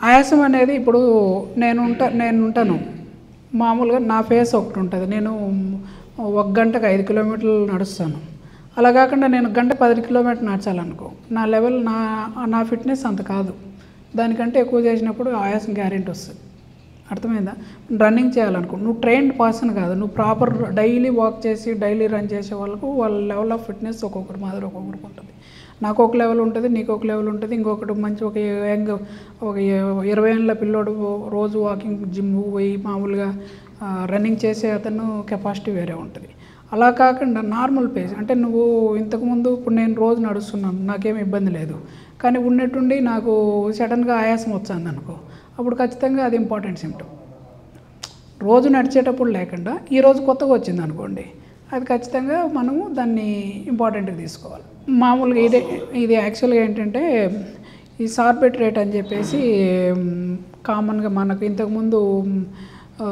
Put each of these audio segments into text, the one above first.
ఆయాసం అనేది ఇప్పుడు నేను ఉంటా నేను ఉంటాను మామూలుగా నా ఫేస్ ఒకటి ఉంటుంది నేను ఒక గంటకు ఐదు కిలోమీటర్లు నడుస్తాను అలా కాకుండా నేను గంట పది కిలోమీటర్లు నడచాలనుకో నా లెవెల్ నా నా ఫిట్నెస్ అంత కాదు దానికంటే ఎక్కువ చేసినప్పుడు ఆయాసం గ్యారెంటీ వస్తుంది అర్థమైందా రన్నింగ్ చేయాలనుకో నువ్వు ట్రైన్డ్ పర్సన్ కాదు నువ్వు ప్రాపర్ డైలీ వాక్ చేసి డైలీ రన్ చేసే వాళ్ళకు వాళ్ళ లెవెల్ ఆఫ్ ఫిట్నెస్ ఒక్కొక్కటి మాదిరి ఒక్కొక్కరికి ఉంటుంది నాకు ఒక లెవెల్ ఉంటుంది నీకు ఒక లెవెల్ ఉంటుంది ఇంకొకటి మంచి ఒక యంగ్ ఒక ఇరవై ఏళ్ళ పిల్లోడు రోజు వాకింగ్ జిమ్ పోయి మామూలుగా రన్నింగ్ చేసే అతను కెపాసిటీ వేరే ఉంటుంది అలా కాకుండా నార్మల్ పేస్ అంటే నువ్వు ఇంతకుముందు ఇప్పుడు నేను రోజు నడుస్తున్నాను నాకేం ఇబ్బంది లేదు కానీ ఉన్నట్టుండి నాకు సడన్గా ఆయాసం వచ్చింది అనుకో అప్పుడు ఖచ్చితంగా అది ఇంపార్టెంట్ సిమ్టమ్ రోజు నడిచేటప్పుడు లేకుండా ఈరోజు కొత్తగా వచ్చింది అనుకోండి అది ఖచ్చితంగా మనము దాన్ని ఇంపార్టెంట్గా తీసుకోవాలి మామూలుగా ఇదే ఇది యాక్చువల్గా ఏంటంటే ఈ సార్బెట్ రేట్ అని చెప్పేసి కామన్గా మనకు ఇంతకుముందు ఆ,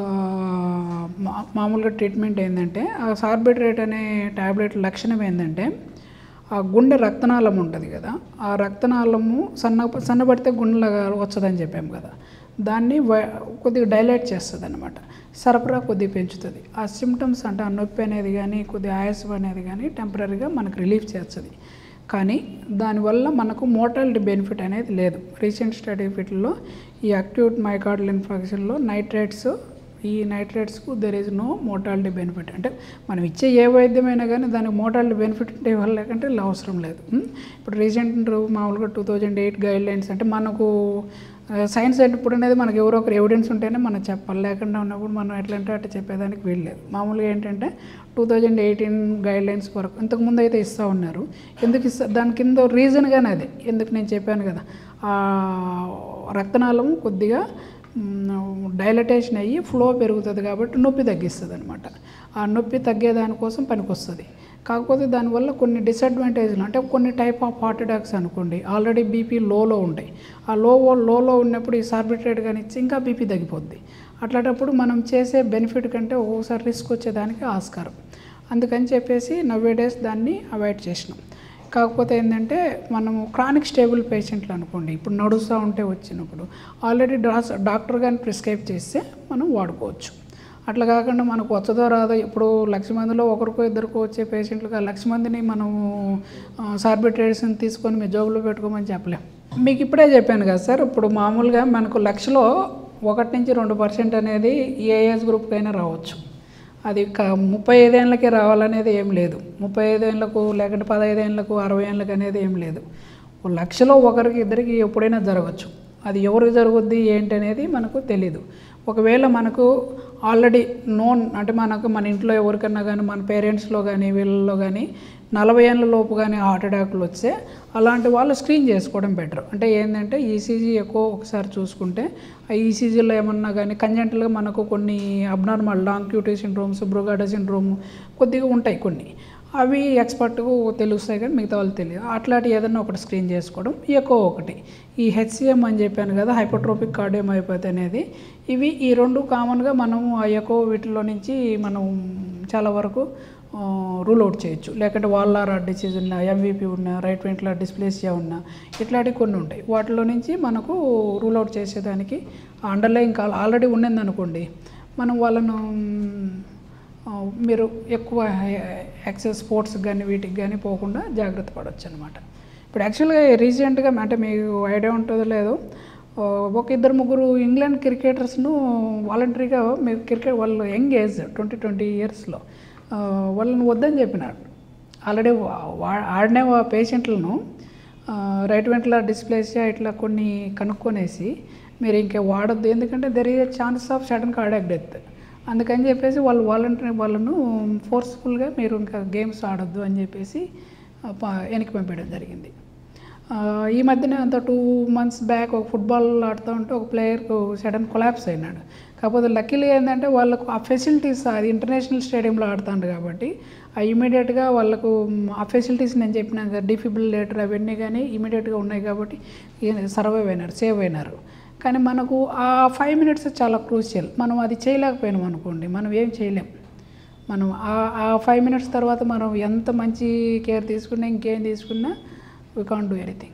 మా- మామూలుగా ట్రీట్మెంట్ ఏంటంటే ఆ సార్బెట్ రేట్ అనే టాబ్లెట్ లక్షణం ఏంటంటే ఆ గుండె రక్తనాళం ఉంటుంది కదా ఆ రక్తనాళము సన్న సన్నబడితే గుండెలాగా వచ్చదని చెప్పాము కదా దాన్ని వ- కొద్దిగా డైలైట్ చేస్తుంది అనమాట సరఫరా కొద్దిగా పెంచుతుంది ఆ సిమ్టమ్స్ అంటే ఆ నొప్పి అనేది కానీ కొద్దిగా ఆయాసం అనేది కానీ టెంపరీగా మనకు రిలీఫ్ చేస్తుంది కానీ దానివల్ల మనకు మోటాలిటీ బెనిఫిట్ అనేది లేదు రీసెంట్ స్టడీ ఫిట్లో ఈ అక్యూట్ మైకార్డల్ ఇన్ఫెక్షన్లో నైట్రేట్స్ ఈ నైట్రేట్స్కు there is no mortality benefit అంటే మనం ఇచ్చే ఏ వైద్యమైనా కానీ దానికి మోటాలిటీ బెనిఫిట్ ఉంటే ఇవ్వాలి లేకంటే అవసరం లేదు ఉం? ఇప్పుడు రీసెంట్ మామూలుగా two thousand eight guidelines అంటే మనకు సైన్స్ అంటే ఇప్పుడు అనేది మనకి ఎవరో ఒకరు ఎవిడెన్స్ ఉంటేనే మనం చెప్పాలి లేకుండా ఉన్నప్పుడు మనం ఎట్లా అంటే అట్లా చెప్పేదానికి వీల్లేదు మామూలుగా ఏంటంటే two thousand eighteen guidelines వరకు ఇంతకుముందు అయితే ఇస్తూ ఉన్నారు ఎందుకు ఇస్తా దాని కింద రీజన్గానే అదే ఎందుకు నేను చెప్పాను కదా ఆ రక్తనాళం కొద్దిగా డైలటేషన్ అయ్యి ఫ్లో పెరుగుతుంది కాబట్టి నొప్పి తగ్గిస్తుంది అనమాట ఆ నొప్పి తగ్గేదానికోసం పనికొస్తుంది కాకపోతే దానివల్ల కొన్ని డిసడ్వాంటేజ్లు అంటే కొన్ని టైప్ ఆఫ్ హార్ట్ అటాక్స్ అనుకోండి ఆల్రెడీ బీపీ లోలో ఉంటాయి ఆ లో లోలో ఉన్నప్పుడు ఈ సార్బిట్రేట్ కానీ ఇచ్చి ఇంకా బీపీ తగ్గిపోద్ది అట్లాంటప్పుడు మనం చేసే బెనిఫిట్ కంటే ఒక్కోసారి రిస్క్ వచ్చేదానికి ఆస్కారం అందుకని చెప్పేసి నవ్వే డేస్ దాన్ని అవాయిడ్ చేసినాం కాకపోతే ఏంటంటే మనము క్రానిక్ స్టేబుల్ పేషెంట్లు అనుకోండి ఇప్పుడు నడుస్తూ ఉంటే వచ్చినప్పుడు ఆల్రెడీ డాస్ డాక్టర్ కానీ ప్రిస్క్రైబ్ చేస్తే మనం వాడుకోవచ్చు అట్లా కాకుండా మనకు వచ్చదో రాదో ఇప్పుడు లక్ష మందిలో ఒకరికో ఇద్దరికో వచ్చే పేషెంట్లుగా లక్ష మందిని మనము సార్బిట్రేషన్ తీసుకొని మీ జోబులో పెట్టుకోమని చెప్పలేం మీకు ఇప్పుడే చెప్పాను కదా సార్ ఇప్పుడు మామూలుగా మనకు లక్షలో ఒకటి నుంచి రెండు పర్సెంట్ అనేది ఏ ఏజ్ గ్రూప్కైనా రావచ్చు అది క ముప్పై ఐదేళ్ళకే రావాలనేది ఏం లేదు ముప్పై ఐదేళ్ళకు లేకుంటే పదహైదేళ్ళకు అరవై ఏళ్ళకి అనేది ఏం లేదు ఓ లక్షలో ఒకరికి ఇద్దరికి ఎప్పుడైనా జరగచ్చు అది ఎవరికి జరుగుద్ది ఏంటి అనేది మనకు తెలీదు ఒకవేళ మనకు ఆల్రెడీ నోన్ అంటే మనకు మన ఇంట్లో ఎవరికన్నా కానీ మన పేరెంట్స్లో కానీ వీళ్ళలో కానీ నలభై ఏళ్ళ లోపు కానీ హార్ట్ అటాక్లు వస్తే అలాంటి వాళ్ళు స్క్రీన్ చేసుకోవడం బెటర్ అంటే ఏంటంటే ఈసీజీ ఎక్కువ ఒకసారి చూసుకుంటే ఆ ఈసీజీలో ఏమన్నా కానీ కంజెంటల్గా మనకు కొన్ని abnormal long QT syndromes Brugada syndrome కొద్దిగా ఉంటాయి కొన్ని అవి ఎక్స్పర్ట్కు తెలుస్తాయి కానీ మిగతా వాళ్ళు తెలియదు అట్లాంటి ఏదన్నా ఒకటి స్క్రీన్ చేసుకోవడం ఎక్కువ ఒకటి ఈ హెచ్సిఎం అని చెప్పాను కదా హైపోట్రోపిక్ కార్డియోమైపోతే అనేది ఇవి ఈ రెండు కామన్గా మనము ఆ ఎక్కువ వీటిలో నుంచి మనం చాలా వరకు రూల్ అవుట్ చేయొచ్చు లేకుంటే వాల్లార్ డిసీజ్ ఉన్న ఎంవీపీ ఉన్న రైట్ వెంట్ల డిస్ప్లేసియా ఉన్న ఇట్లాంటివి కొన్ని ఉంటాయి వాటిలో నుంచి మనకు రూల్ అవుట్ చేసేదానికి అండర్లైన్ కాల్ ఆల్రెడీ ఉన్నది అనుకోండి మనం వాళ్ళను ఆ, మీరు ఎక్కువ ఎక్సెస్ స్పోర్ట్స్ కానీ వీటికి కానీ పోకుండా జాగ్రత్త పడవచ్చు అనమాట ఇప్పుడు యాక్చువల్గా రీసెంట్గా అంటే మీకు ఐడియా ఉంటుందో లేదో ఆ, ఒక ఇద్దరు ముగ్గురు ఇంగ్లాండ్ క్రికెటర్స్ను వాలంటరీగా మీరు క్రికెట్ వాళ్ళు యంగ్ ఏజ్ ట్వంటీ ట్వంటీ ఇయర్స్లో వాళ్ళని వద్దని చెప్పినారు ఆల్రెడీ ఆడిన పేషెంట్లను రైట్ వెంట్ల డిస్ప్లేసియా ఇట్లా కొన్ని కనుక్కొనేసి మీరు ఇంకా వాడొద్దు ఎందుకంటే there is a chance of sudden cardiac death అందుకని చెప్పేసి వాళ్ళు వాలంటరీ వాళ్ళను ఫోర్స్ఫుల్గా మీరు ఇంకా గేమ్స్ ఆడొద్దు అని చెప్పేసి ఆ, ప- వెనక్కి పంపించడం జరిగింది ఆ, ఈ మధ్యన అంత టూ మంత్స్ బ్యాక్ ఒక ఫుట్బాల్ ఆడుతూ ఉంటే ఒక ప్లేయర్కు సడన్ కొలాప్స్ అయినాడు కాకపోతే లక్కీలీ ఏంటంటే వాళ్ళకు ఆ ఫెసిలిటీస్ అది ఇంటర్నేషనల్ స్టేడియంలో ఆడుతాడు కాబట్టి ఆ ఇమీడియట్గా వాళ్ళకు మ్, ఆ ఫెసిలిటీస్ నేను చెప్పినాను కదా డిఫిబిలేటర్ అవన్నీ కానీ ఇమీడియట్గా ఉన్నాయి కాబట్టి సర్వైవ్ అయినారు సేవ్ అయినారు కానీ మనకు ఆ ఫైవ్ మినిట్స్ చాలా క్రూషియల్ మనం అది చేయలేకపోయినాం అనుకోండి మనం ఏం చేయలేం మనం ఆ ఆ ఫైవ్ మినిట్స్ తర్వాత మనం ఎంత మంచి కేర్ తీసుకున్నా ఇంకేం తీసుకున్నా వీ కాన్ డూ ఎనీథింగ్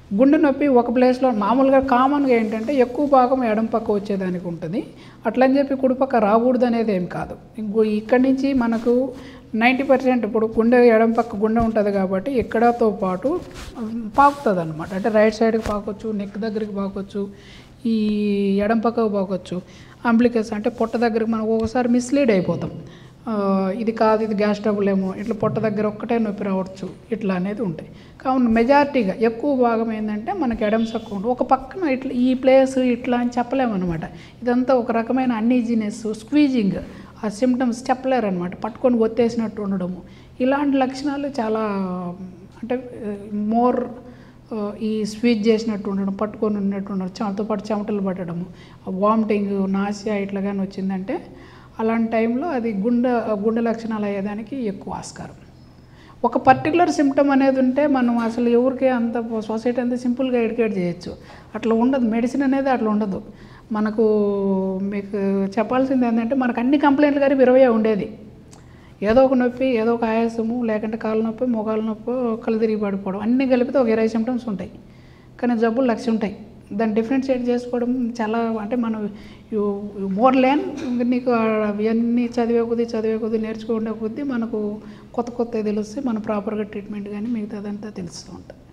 గుండె నొప్పి ఒక ప్లేస్లో మామూలుగా కామన్గా ఏంటంటే ఎక్కువ భాగం ఎడం పక్క వచ్చేదానికి ఉంటుంది అట్లని చెప్పి కుడిపక్క రాకూడదు అనేది ఏం కాదు ఇంకో ఇక్కడి నుంచి మనకు నైంటీ పర్సెంట్ ఇప్పుడు గుండె ఎడం పక్క గుండె ఉంటుంది కాబట్టి ఇక్కడతో పాటు పాకుతుంది అనమాట అంటే రైట్ సైడ్కి పాకొచ్చు నెక్ దగ్గరికి పాకొచ్చు ఈ ఎడం పక్కకు పాకొచ్చు అంప్లికేస్ అంటే పొట్ట దగ్గరికి మనం ఒకసారి మిస్లీడ్ అయిపోతాం ఆ, ఇది కాదు ఇది గ్యాస్ ట్రబుల్ ఏమో ఇట్లా పొట్ట దగ్గర ఒక్కటే నొప్పి రావచ్చు ఇట్లా అనేది ఉంటాయి కావున మెజారిటీగా ఎక్కువ భాగం ఏంటంటే మనకి ఎడం సక్కు ఉంటుంది ఒక పక్కన ఇట్లా ఈ ప్లేస్ ఇట్లా అని చెప్పలేమన్నమాట ఇదంతా ఒక రకమైన అన్ఈజీనెస్ స్క్వీజింగ్ ఆ సిమ్టమ్స్ చెప్పలేరనమాట పట్టుకొని ఒత్తేసినట్టు ఉండడము ఇలాంటి లక్షణాలు చాలా అంటే మోర్ ఈ స్వీట్ చేసినట్టు ఉండడం పట్టుకొని ఉన్నట్టు ఉండడం చెమటతో పాటు చెమటలు పట్టడము వామిటింగ్ నాసియా ఇట్లా కానీ వచ్చిందంటే అలాంటి టైంలో అది గుండె గుండె లక్షణాలు అయ్యేదానికి ఎక్కువ ఆస్కారం ఒక పర్టికులర్ సిమ్టమ్ అనేది ఉంటే మనం అసలు ఎవరికి అంత సొసైటీ అంతా సింపుల్గా ఎడ్యుకేట్ చేయొచ్చు అట్లా ఉండదు మెడిసిన్ అనేది అట్లా ఉండదు మనకు మీకు చెప్పాల్సింది ఏంటంటే మనకు అన్ని కంప్లైంట్లు కానీ ఇరవై ఉండేది ఏదో ఒక నొప్పి ఏదో ఒక ఆయాసము లేకుంటే కాళ్ళ నొప్పి మోకాళ్ళ నొప్పి కళ్ళు తిరిగి పడిపోవడం అన్నీ కలిపితే ఒక ఇరవై సిమ్టమ్స్ ఉంటాయి కానీ జబ్బులు లక్ష ఉంటాయి దాన్ని డిఫరెన్షియేట్ చేసుకోవడం చాలా అంటే మనం మోర్ లేన్ నీకు అవన్నీ చదివే కొద్దీ చదివే కొద్దీ నేర్చుకునే కొద్దీ మనకు కొత్త కొత్త తెలుస్తే మనం ప్రాపర్గా ట్రీట్మెంట్ కానీ మిగతాదంతా తెలుస్తూ ఉంటుంది